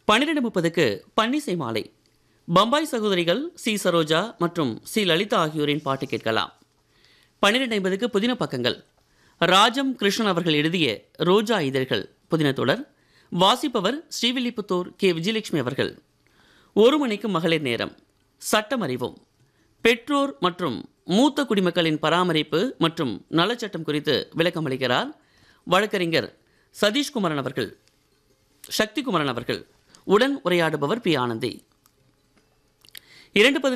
பன்னிரெண்டு முப்பதுக்கு பன்னிசை மாலை பம்பாய் சகோதரிகள் சி சரோஜா மற்றும் சி லலிதா ஆகியோரின் பாட்டு கேட்கலாம் பன்னிரெண்டு ஐம்பதுக்கு புதின பக்கங்கள் ராஜம் கிருஷ்ணன் அவர்கள் எழுதிய ரோஜா இதழ்கள் புதின தொடர் வாசிப்பவர் ஸ்ரீவில்லிபுத்தூர் கே விஜயலட்சுமி அவர்கள் ஒரு மணிக்கு மகளிர் நேரம் சட்டம் அறிவோம் பெற்றோர் மற்றும் மூத்த குடிமக்களின் பராமரிப்பு மற்றும் நலச்சட்டம் குறித்து விளக்கம் அளிக்கிறார் வழக்கறிஞர் சதீஷ்குமரன் அவர்கள் சக்திகுமரன் அவர்கள் உடன் உரையாடுபவர் பி ஆனந்தி இரண்டு